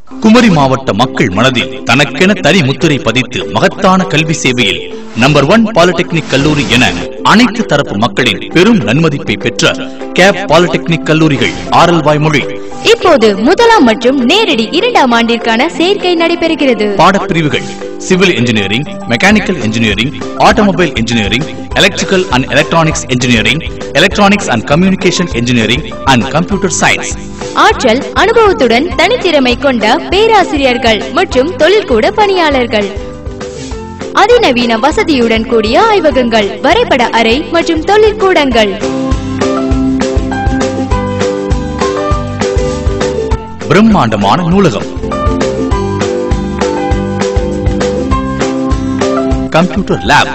குமரி மாவட்ட மக்கள் மனதில் தனக்கென தனி முத்திரை பதித்து மகத்தான கல்வி சேவையில் நம்பர் ஒன் பாலிடெக்னிக் கல்லூரி என அனைத்து தரப்பு மக்களின் பெரும் நன்மதிப்பை பெற்ற கேப் பாலிடெக்னிக் கல்லூரிகள் ஆரல் வாய்மொழி இப்போது முதலாம் மற்றும் நேரடி இரண்டாம் ஆண்டிற்கான சேர்க்கை நடைபெறுகிறது பாடப்பிரிவுகள் civil engineering mechanical engineering automobile engineering electrical and electronics engineering electronics and communication engineering and computer science ஆற்றல் அனுபவத்துடன் தனித்திறமை கொண்ட பேராசிரியர்கள் மற்றும் தொழிற்கூட பணியாளர்கள் அதிநவீன வசதியுடன் கூடிய ஆய்வகங்கள் வரைபட அறை மற்றும் தொழிற்கூடங்கள் பிரம்மாண்டமான நூலகம் கம்ப்யூட்டர் லேப்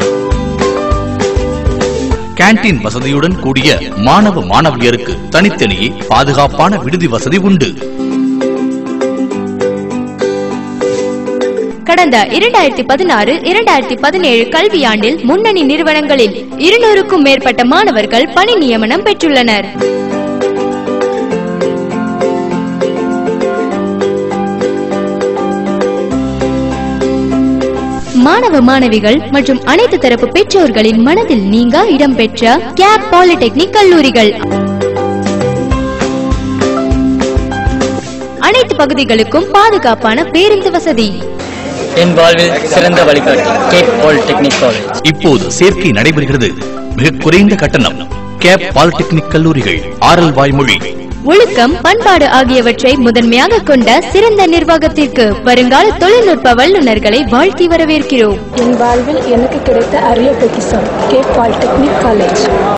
கேண்டீன் வசதியுடன் கூடிய மாணவ மாணவியருக்கு தனித்தனியே பாதுகாப்பான விடுதி வசதி உண்டு கடந்த இரண்டாயிரத்தி பதினாறு இரண்டாயிரத்தி பதினேழு கல்வியாண்டில் முன்னணி நிறுவனங்களில் இருநூறுக்கும் மேற்பட்ட மாணவர்கள் பணி நியமனம் பெற்றுள்ளனர் மாணவ மாணவிகள் மற்றும் அனைத்து தரப்பு பெற்றோர்களின் மனதில் நீங்கா இடம்பெற்ற கேப் பாலிடெக்னிக் கல்லூரிகள் அனைத்து பகுதிகளுக்கும் பாதுகாப்பான பேருந்து வசதி என் வாழ்வில் சிறந்த வழிகாட்டி கேப் பாலிடெக்னிக் காலேஜ் இப்போது சேர்க்கை நடைபெறுகிறது மிக குறைந்த கட்டணம் கேப் பாலிடெக்னிக் கல்லூரிகள் ஆரல் வாய்மொழி ஒழுக்கம் பண்பாடு ஆகியவற்றை முதன்மையாக கொண்ட சிறந்த நிர்வாகத்திற்கு வருங்கால தொழில்நுட்ப வல்லுநர்களை வாழ்த்தி வரவேற்கிறோம் என் வாழ்வில் எனக்கு கிடைத்த அரிய பொக்கிஷம் கேப் பாலிடெக்னிக் காலேஜ்